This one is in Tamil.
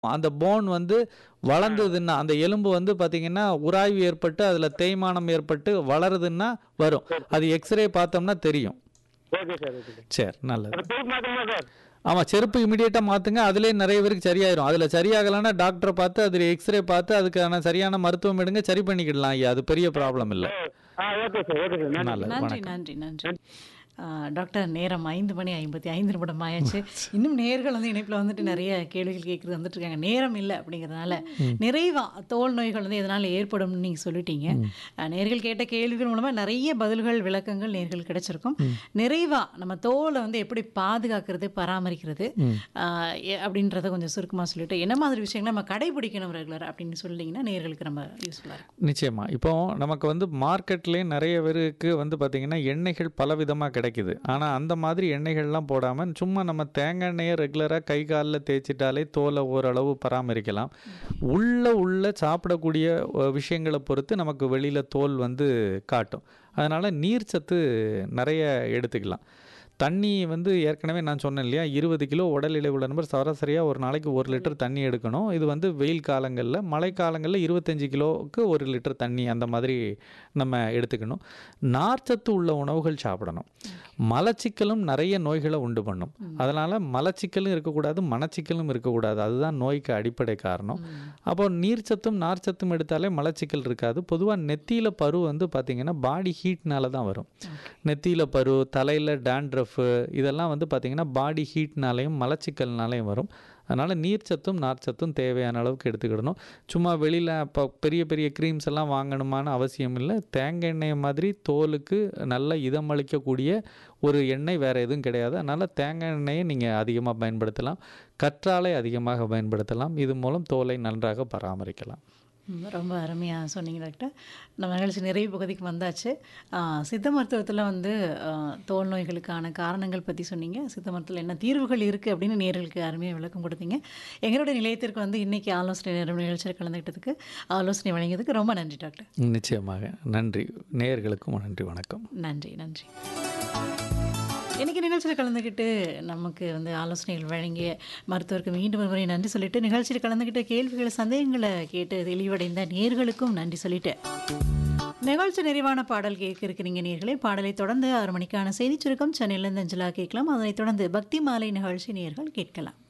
அந்த போன் வந்து வளர்ந்ததுன்னா அந்த எலும்பு வந்து பார்த்தீங்கன்னா உராய்வு ஏற்பட்டு அதில் தேய்மானம் ஏற்பட்டு வளருதுன்னா வரும் அது எக்ஸ்ரே பார்த்தோம்னா தெரியும் ஓகே சார் ஓகே சார் சரி நல்லது அது பொறுப்பு மாற்றணுமா சார் ஆமாம் செருப்பு இமீடியட்டாக மாற்றுங்க அதுலேயே நிறைய பேருக்கு சரியாயிரும் அதில் சரியாகலைன்னா டாக்டரை பார்த்து அதில் எக்ஸ்ரே பார்த்து அதுக்கான சரியான மருத்துவம் எடுங்க சரி பண்ணிக்கிடலாம் ஐயா அது பெரிய ப்ராப்ளம் இல்லை ஆ ஓகே சார் ஓகே சார் நன்றி நல்லது நன்றி வணக்கம் நன்றி நன்றி ஆ, டாக்டர் நேரம் ஐந்து மணி ஐம்பத்தி ஐந்து நிமிடம் ஆயாச்சு இன்னும் நேர்கள் வந்து இணைப்பில் வந்துட்டு நிறைய கேள்விகள் கேட்குறது வந்துட்டு இருக்காங்க நேரம் இல்லை அப்படிங்கிறதுனால நிறைவா தோல் நோய்கள் வந்து எதனால் ஏற்படும்னு நீங்கள் சொல்லிட்டீங்க ஆ, நேர்கள் கேட்ட கேள்விகள் மூலமாக நிறைய பதில்கள் விளக்கங்கள் நேர்கள் கிடைச்சிருக்கும் நிறைவா நம்ம தோலை வந்து எப்படி பாதுகாக்கிறது பராமரிக்கிறது ஆ, எ- அப்படின்றத கொஞ்சம் சுருக்கமாக சொல்லிட்டு என்ன மாதிரி விஷயங்களை நம்ம கடைபிடிக்கணும் ரெகுலர் அப்படின்னு சொல்லிட்டீங்கன்னா நேர்களுக்கு ரொம்ப யூஸ்ஃபுல்லாக இருக்கும் நிச்சயமா இப்போ நமக்கு வந்து மார்க்கெட்லேயே நிறைய பேருக்கு வந்து பார்த்தீங்கன்னா எண்ணெய்கள் பலவிதமாக கிடைக்குது ஆனால் அந்த மாதிரி எண்ணெய்கள்லாம் போடாமல் சும்மா நம்ம தேங்காய் எண்ணெயை ரெகுலராக கை காலில் தேய்ச்சிட்டாலே தோலை ஓரளவு பராமரிக்கலாம் உள்ள உள்ள சாப்பிடக்கூடிய அஹ், விஷயங்களை பொறுத்து நமக்கு வெளியில் தோல் வந்து காட்டும் அதனால் நீர்ச்சத்து நிறைய எடுத்துக்கலாம் தண்ணி வந்து ஏற்கனவே நான் சொன்னேன் இல்லையா இருபது கிலோ உடல் எடை உள்ள நபர் சராசரியாக ஒரு நாளைக்கு ஒரு லிட்டர் தண்ணி எடுக்கணும் இது வந்து வெயில் காலங்களில் மழை காலங்களில் இருபத்தஞ்சி கிலோவுக்கு ஒரு லிட்டர் தண்ணி அந்த மாதிரி நம்ம எடுத்துக்கணும் நார்ச்சத்து உள்ள உணவுகள் சாப்பிடணும் மலச்சிக்கலும் நிறைய நோய்களை உண்டு பண்ணும் அதனால் மலச்சிக்கலும் இருக்கக்கூடாது மனச்சிக்கலும் இருக்கக்கூடாது அதுதான் நோய்க்கு அடிப்படை காரணம் அப்போ நீர்ச்சத்தும் நார்ச்சத்தும் எடுத்தாலே மலச்சிக்கல் இருக்காது பொதுவாக நெத்தியில் பரு வந்து பார்த்திங்கன்னா பாடி ஹீட்னால தான் வரும் நெத்தியில் பரு தலையில் டேண்ட்ரஃபு இதெல்லாம் வந்து பார்த்திங்கன்னா பாடி ஹீட்னாலையும் மலச்சிக்கல்னாலையும் வரும் அதனால் நீர்ச்சத்தும் நார்ச்சத்தும் தேவையான அளவுக்கு எடுத்துக்கிடணும் சும்மா வெளியில் இப்போ பெரிய பெரிய க்ரீம்ஸ் எல்லாம் வாங்கணுமான அவசியம் இல்லை தேங்காய் எண்ணெய் மாதிரி தோலுக்கு நல்ல இதமளிக்கக்கூடிய ஒரு எண்ணெய் வேறு எதுவும் கிடையாது அதனால் தேங்காய் எண்ணெயை நீங்கள் அதிகமாக பயன்படுத்தலாம் கற்றாழை அதிகமாக பயன்படுத்தலாம் இது மூலம் தோலை நன்றாக பராமரிக்கலாம் ம், ரொம்ப அருமையாக சொன்னீங்க டாக்டர் நம்ம நிகழ்ச்சி நிறைவு பகுதிக்கு வந்தாச்சு ஆ, சித்த மருத்துவத்தில் வந்து ஆ, தோல் நோய்களுக்கான காரணங்கள் பற்றி சொன்னீங்க சித்த மருத்துவத்தில் என்ன தீர்வுகள் இருக்குது அப்படின்னு நேர்களுக்கு அருமையாக விளக்கம் கொடுத்தீங்க எங்களுடைய நிலையத்திற்கு வந்து இன்னைக்கு ஆலோசனை நேரம் நிகழ்ச்சியில் கலந்துக்கிட்டதுக்கு ஆலோசனை வழங்கியதுக்கு ரொம்ப நன்றி டாக்டர் நிச்சயமாக நன்றி நேயர்களுக்கும் நன்றி வணக்கம் நன்றி நன்றி இன்னைக்கு நிகழ்ச்சியில் கலந்துக்கிட்டு நமக்கு வந்து ஆலோசனைகள் வழங்கிய மருத்துவருக்கு மீண்டும் ஒரு முறை நன்றி சொல்லிட்டு நிகழ்ச்சியில் கலந்துக்கிட்ட கேள்விகளை சந்தேகங்களை கேட்டு தெளிவடைந்த நேர்களுக்கும் நன்றி சொல்லிட்டு நிகழ்ச்சி நிறைவான பாடல் கேட்க இருக்கிறீங்க நேர்களே பாடலை தொடர்ந்து ஆறு மணிக்கான செய்திச் சுருக்கம் சென்னையிலிருந்து அஞ்சலா கேட்கலாம் அதனைத் தொடர்ந்து பக்தி மாலை நிகழ்ச்சி நேர்கள் கேட்கலாம்